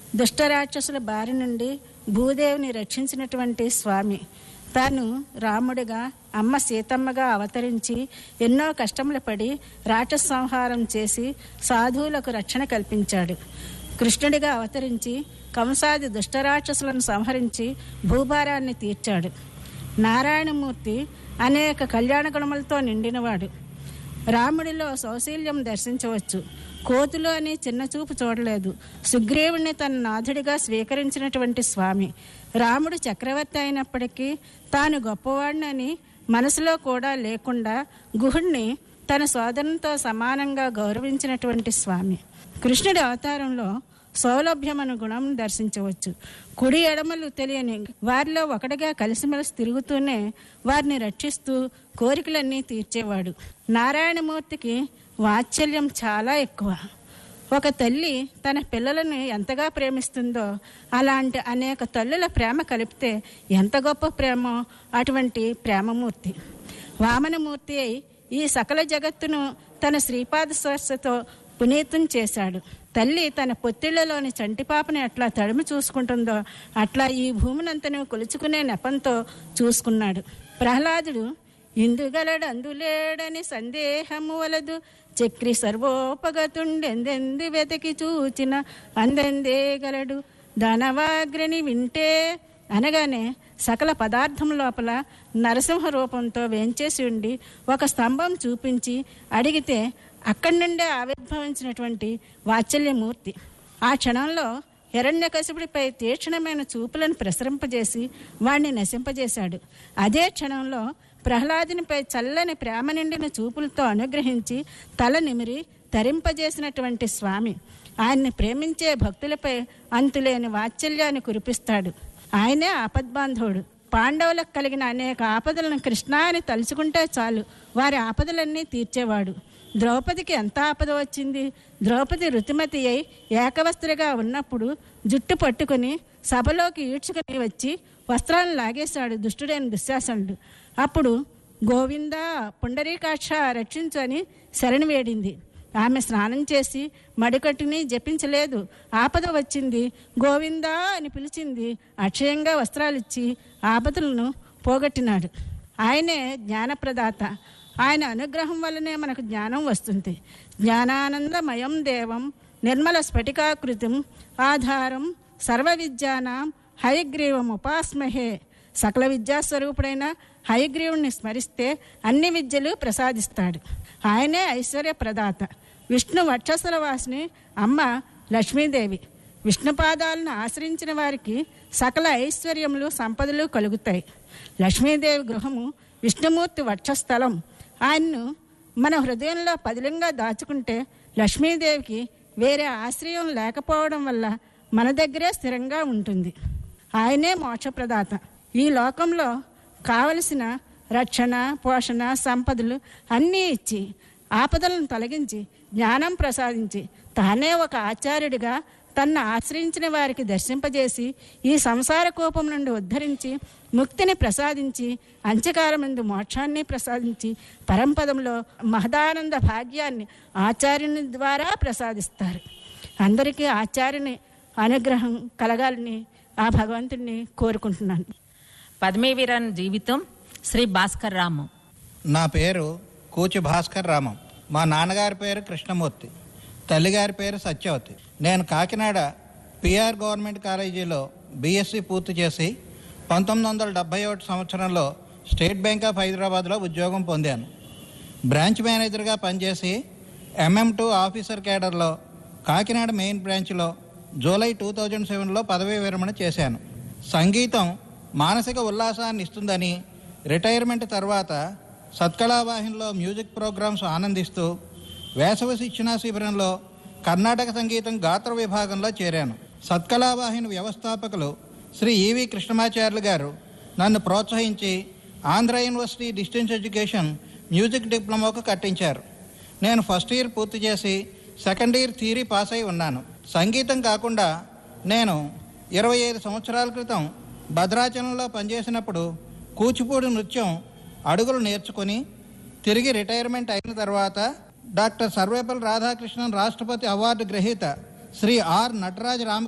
దుష్టరాక్షసుల బారి నుండి భూదేవిని రక్షించినటువంటి స్వామి తాను రాముడిగా అమ్మ సీతమ్మగా అవతరించి ఎన్నో కష్టములు పడి రాక్షస సంహారం చేసి సాధువులకు రక్షణ కల్పించాడు కృష్ణుడిగా అవతరించి కంసాది దుష్టరాక్షసులను సంహరించి భూభారాన్ని తీర్చాడు నారాయణమూర్తి అనేక కళ్యాణ గుణములతో నిండినవాడు రాముడిలో సౌశీల్యం దర్శించవచ్చు కోతులు అని చిన్న చూపు చూడలేదు సుగ్రీవుణ్ణి తన నాథుడిగా స్వీకరించినటువంటి స్వామి రాముడు చక్రవర్తి అయినప్పటికీ తాను గొప్పవాడినని మనసులో కూడా లేకుండా గుహుణ్ణి తన సోదరునితో సమానంగా గౌరవించినటువంటి స్వామి కృష్ణుడి అవతారంలో సౌలభ్యమను గుణం దర్శించవచ్చు కుడి ఎడమలు తెలియని వారిలో ఒకటిగా కలిసిమెలిసి తిరుగుతూనే వారిని రక్షిస్తూ కోరికలన్నీ తీర్చేవాడు నారాయణమూర్తికి వాత్సల్యం చాలా ఎక్కువ ఒక తల్లి తన పిల్లలను ఎంతగా ప్రేమిస్తుందో అలాంటి అనేక తల్లుల ప్రేమ కలిపితే ఎంత గొప్ప ప్రేమో అటువంటి ప్రేమమూర్తి వామనమూర్తి అయి ఈ సకల జగత్తును తన శ్రీపాద స్పర్శతో పునీతం చేశాడు తల్లి తన పొత్తిళ్లలోని చంటిపాపని ఎట్లా తడిమి చూసుకుంటుందో అట్లా ఈ భూమినంతను కొలుచుకునే నెపంతో చూసుకున్నాడు ప్రహ్లాదుడు ఇందుగలడు అందులేడని సందేహము వలదు చక్రి సర్వోపగతుండెందెందు వెతికి చూచిన అందెందేగలడు ధనవాగ్రని వింటే అనగానే సకల పదార్థం లోపల నరసింహ రూపంతో వేంచేసి ఉండి ఒక స్తంభం చూపించి అడిగితే అక్కడి నుండే ఆవిర్భవించినటువంటి వాత్సల్యమూర్తి ఆ క్షణంలో హిరణ్యకశిపుడిపై తీక్షణమైన చూపులను ప్రసరింపజేసి వాణ్ణి నశింపజేశాడు అదే క్షణంలో ప్రహ్లాదునిపై చల్లని ప్రేమ నిండిన చూపులతో అనుగ్రహించి తల నిమిరి తరింపజేసినటువంటి స్వామి ఆయన్ని ప్రేమించే భక్తులపై అంతులేని వాత్సల్యాన్ని కురిపిస్తాడు ఆయనే ఆపద్బాంధవుడు పాండవులకు కలిగిన అనేక ఆపదలను కృష్ణ అని తలుచుకుంటే చాలు వారి ఆపదలన్నీ తీర్చేవాడు ద్రౌపదికి ఎంత ఆపద వచ్చింది ద్రౌపది రుతుమతి అయి ఏకవస్త్రగా ఉన్నప్పుడు జుట్టు పట్టుకుని సభలోకి ఈడ్చుకుని వచ్చి వస్త్రాలను లాగేశాడు దుష్టుడైన దుశ్శాసనుడు అప్పుడు గోవింద పుండరీకాక్ష రక్షించు అని శరణి వేడింది ఆమె స్నానం చేసి మడికట్టుని జపించలేదు ఆపద వచ్చింది గోవిందా అని పిలిచింది అక్షయంగా వస్త్రాలిచ్చి ఆపదలను పోగొట్టినాడు ఆయనే జ్ఞానప్రదాత ఆయన అనుగ్రహం వల్లనే మనకు జ్ఞానం వస్తుంది జ్ఞానానందమయం దేవం నిర్మల స్ఫటికాకృతిం ఆధారం సర్వ విద్యానాం హయగ్రీవం ఉపాస్మహే సకల విద్యాస్వరూపుడైన హయగ్రీవుణ్ణి స్మరిస్తే అన్ని విద్యలు ప్రసాదిస్తాడు ఆయనే ఐశ్వర్య ప్రదాత విష్ణు వక్షస్థల వాసిని అమ్మ లక్ష్మీదేవి విష్ణుపాదాలను ఆశ్రయించిన వారికి సకల ఐశ్వర్యములు సంపదలు కలుగుతాయి లక్ష్మీదేవి గృహము విష్ణుమూర్తి వక్షస్థలం ఆయన్ను మన హృదయంలో పదిలంగా దాచుకుంటే లక్ష్మీదేవికి వేరే ఆశ్రయం లేకపోవడం వల్ల మన దగ్గరే స్థిరంగా ఉంటుంది ఆయనే మోక్షప్రదాత ఈ లోకంలో కావలసిన రక్షణ పోషణ సంపదలు అన్నీ ఇచ్చి ఆపదలను తొలగించి జ్ఞానం ప్రసాదించి తానే ఒక ఆచార్యుడిగా తన్ను ఆశ్రయించిన వారికి దర్శింపజేసి ఈ సంసార కోపం నుండి ఉద్ధరించి ముక్తిని ప్రసాదించి అంత్యకాలమందు మోక్షాన్ని ప్రసాదించి పరంపదంలో మహదానంద భాగ్యాన్ని ఆచార్యుని ద్వారా ప్రసాదిస్తారు అందరికీ ఆచార్యుని అనుగ్రహం కలగాలని ఆ భగవంతుడిని కోరుకుంటున్నాను పద్మవీరన్ జీవితం శ్రీ భాస్కర్ రాము నా పేరు కూచి భాస్కర్ రామం మా నాన్నగారి పేరు కృష్ణమూర్తి తల్లిగారి పేరు సత్యవతి నేను కాకినాడ పిఆర్ గవర్నమెంట్ కాలేజీలో బీఎస్సీ పూర్తి చేసి పంతొమ్మిది వందల డెబ్భై ఒకటి సంవత్సరంలో స్టేట్ బ్యాంక్ ఆఫ్ హైదరాబాద్లో ఉద్యోగం పొందాను బ్రాంచ్ మేనేజర్గా పనిచేసి ఎంఎం టూ ఆఫీసర్ కేడర్లో కాకినాడ మెయిన్ బ్రాంచ్లో జూలై టూ థౌజండ్ సెవెన్లో పదవీ విరమణ చేశాను సంగీతం మానసిక ఉల్లాసాన్ని ఇస్తుందని రిటైర్మెంట్ తర్వాత సత్కళావాహినిలో మ్యూజిక్ ప్రోగ్రామ్స్ ఆనందిస్తూ వేసవి శిక్షణా శిబిరంలో కర్ణాటక సంగీతం గాత్ర విభాగంలో చేరాను సత్కళావాహిని వ్యవస్థాపకులు శ్రీ ఈవి కృష్ణమాచార్యులు గారు నన్ను ప్రోత్సహించి Andhra university distance education music డిప్లొమాకు కట్టించారు నేను ఫస్ట్ ఇయర్ పూర్తి చేసి సెకండ్ ఇయర్ థియరీ పాస్ అయి ఉన్నాను సంగీతం కాకుండా నేను ఇరవై ఐదు సంవత్సరాల క్రితం భద్రాచలంలో పనిచేసినప్పుడు కూచిపూడి నృత్యం అడుగులు నేర్చుకొని తిరిగి రిటైర్మెంట్ అయిన తర్వాత డాక్టర్ సర్వేపల్లి రాధాకృష్ణన్ రాష్ట్రపతి అవార్డు గ్రహీత శ్రీ ఆర్ నటరాజ్ రామ